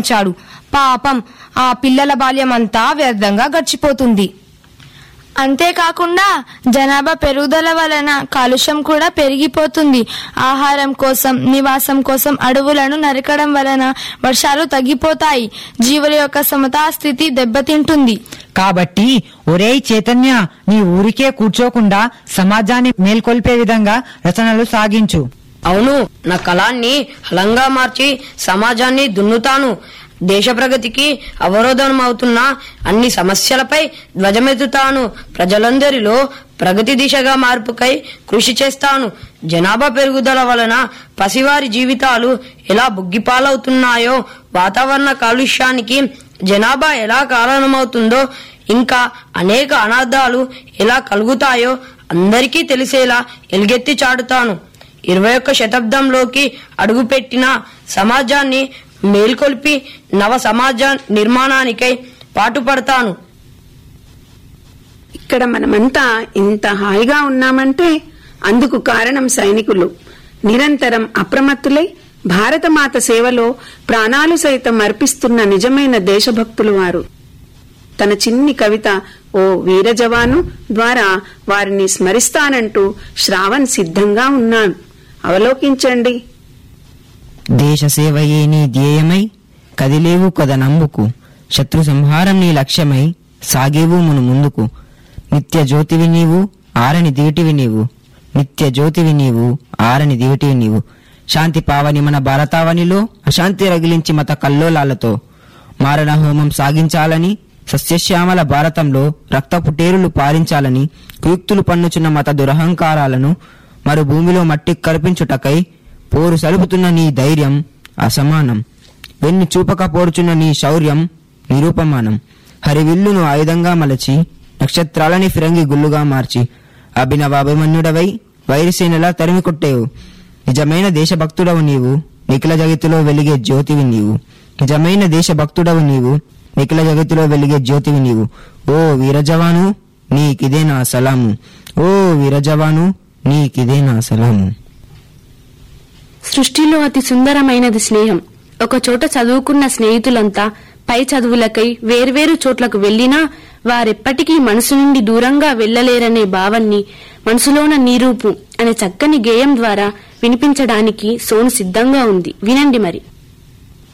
చాడు పాపం ఆ పిల్లల బాల్యమంతా వ్యర్థంగా గడిచిపోతుంది అంతేకాకుండా జనాభా పెరుగుదల వలన కాలుష్యం కూడా పెరిగిపోతుంది ఆహారం కోసం నివాసం కోసం అడవులను నరకడం వలన వర్షాలు తగ్గిపోతాయి జీవుల యొక్క సమతా స్థితి దెబ్బతింటుంది కాబట్టి ఒరేయ్ చైతన్య నీ ఊరికే కూర్చోకుండా సమాజాన్ని మేల్కొల్పే విధంగా రచనలు సాగించు అవును నా కళాన్ని హలంగా మార్చి సమాజాన్ని దున్నుతాను దేశ ప్రగతికి అవరోధం అవుతున్న అన్ని సమస్యలపై ధ్వజమెత్తుతాను ప్రజలందరిలో ప్రగతి దిశగా మార్పుకై కృషి చేస్తాను జనాభా పెరుగుదల వలన పసివారి జీవితాలు ఎలా బుగ్గిపాలవుతున్నాయో వాతావరణ కాలుష్యానికి జనాభా ఎలా కారణమవుతుందో ఇంకా అనేక అనార్థాలు ఎలా కలుగుతాయో అందరికీ తెలిసేలా ఎలుగెత్తి చాటుతాను ఇరవై ఒక్క శతాబ్దంలోకి అడుగుపెట్టిన సమాజాన్ని మేల్కొల్పి నవ సమాజ నిర్మాణానికై పాటుపడతాను ఇక్కడ మనమంతా ఇంత హాయిగా ఉన్నామంటే అందుకు కారణం సైనికులు నిరంతరం అప్రమత్తులై భారతమాత సేవలో ప్రాణాలు సైతం అర్పిస్తున్న నిజమైన దేశభక్తులు వారు తన చిన్ని కవిత ఓ వీర జవాను ద్వారా వారిని స్మరిస్తానంటూ శ్రావణ్ సిద్ధంగా ఉన్నాడు అవలోకించండి దేశ సేవయే నీ ధ్యేయమై కదిలేవు కదనంబుకు శత్రు సంహారం నీ లక్ష్యమై సాగేవు మును ముందుకు నిత్య జ్యోతివి నీవు ఆరని దివిటివి నీవు నిత్య జ్యోతివి నీవు ఆరని దివిటివి నీవు శాంతి పావని మన భారతావనిలో అశాంతి రగిలించి మత కల్లోలాలతో మారణ హోమం సాగించాలని సస్యశ్యామల భారతంలో రక్తపు టేరులు పారించాలని కుయుక్తులు పన్నుచున్న మత దురహంకారాలను మరు భూమిలో మట్టి కల్పించుటకై పోరు సలుపుతున్న నీ ధైర్యం అసమానం వెన్ను చూపక పోరుచున్న నీ శౌర్యం నిరూపమానం హరివిల్లును ఆయుధంగా మలచి నక్షత్రాలని ఫిరంగి గుల్లుగా మార్చి అభినవ అభిమన్యుడవై వైరసేనలా తరిమి కొట్టేవు నిజమైన దేశభక్తుడవు నీవు నిఖిల జగతిలో వెలిగే జ్యోతివి నీవు నిజమైన దేశభక్తుడవు నీవు నిఖిల జగతిలో వెలిగే జ్యోతివి నీవు ఓ వీరజవాను నీకిదే నా సలాము ఓ వీరజవాను నీకిదే నా సలాము సృష్టిలో అతి సుందరమైనది స్నేహం ఒక చోట చదువుకున్న స్నేహితులంతా పై చదువులకై వేర్వేరు చోట్లకు వెళ్లినా వారెప్పటికీ మనసు నుండి దూరంగా వెళ్లలేరనే భావాన్ని మనసులోన నీరూపు అనే చక్కని గేయం ద్వారా వినిపించడానికి సోను సిద్ధంగా ఉంది వినండి మరి